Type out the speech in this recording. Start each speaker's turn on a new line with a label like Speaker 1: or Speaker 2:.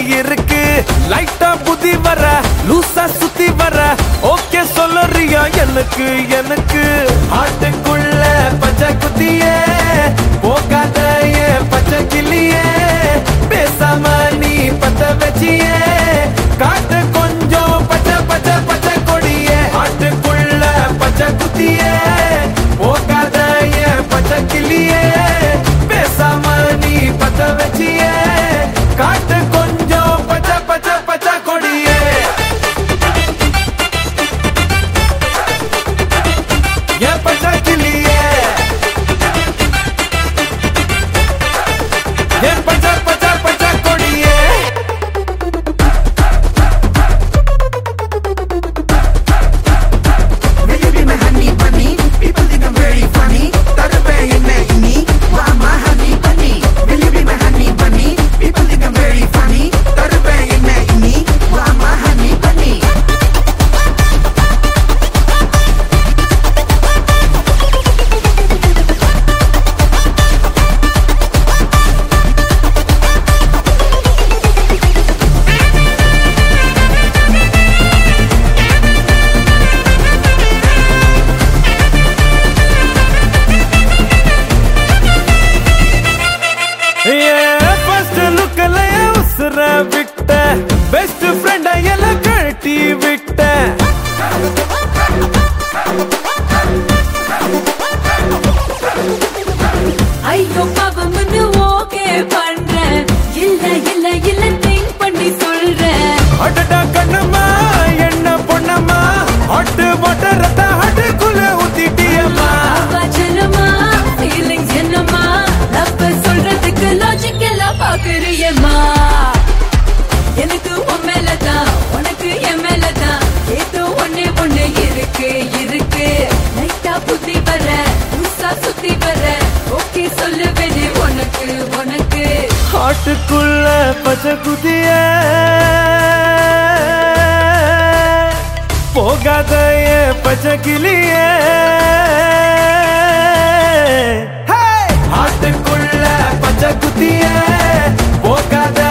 Speaker 1: இருக்கு லைட்டா புத்தி வர லூசா சுத்தி வர ஓகே சொல்லறியா எனக்கு எனக்கு ஆட்டுக்குள்ள பச்சை குத்தியே போகாத ஏன் பச்சை கிளியே பேசாம நீ பத்த வச்சியே காட்டு கொஞ்சம் பச்சை பச்சை பச்சை கொடியே ஆட்டுக்குள்ள பச்சை குத்தியே போகாத ஏன் பச்சை கிளியே பேசாம நீ பத்த வச்சியே காட்டு கொஞ்சம் பச்சை பச்சை பச்சை கொடியே ஏன் பச்சை கிளியே ஏன் பச்சை பச்சை பச்சை கொடியே
Speaker 2: Will you be my honey bunny? People think I'm very funny. தருவேன் என்ன இனி? வா my honey bunny. Will you be my honey bunny? People think I'm very funny. தருவேன் என்ன இனி? வா my honey bunny.
Speaker 1: ஃபர்ஸ்ட் லுக்ல உசுர விட்ட பெஸ்ட் ஃப்ரெண்ட எல்லாம் கழட்டி விட்ட
Speaker 3: ஐயோ பாவம்னு ஓகே பண்றேன் இல்ல இல்ல இல்ல திங்க் பண்ணி சொல்றேன்
Speaker 1: அடடா கண்ணம்மா என்ன பொண்ணம்மா ஹாட் வாட்டர் ரத்த ஹட்டுக்குள்ள ஊத்திட்டியம்மா
Speaker 3: அவச்சனமா ஃபீலிங்ஸ் என்னமா லவ் சொல்றதுக்கு லாஜிக் எல்லாம் பாக்குறியம்மா எனக்கு உன் மேலதான் உனக்கு என் மேலதான் ஏதோ ஒண்ணே ஒண்ணு இருக்கு இருக்கு லைட்டா புத்தி வர புதுசா சுத்தி வர ஓகே சொல்லுவேனே உனக்கு உனக்கு
Speaker 1: ஹாட்டுக்குள்ள பச்சை குதிய போகாத ஏன் பச்சை கிளியே ஹாட்டுக்குள்ள பச்சை குத்திய போகாத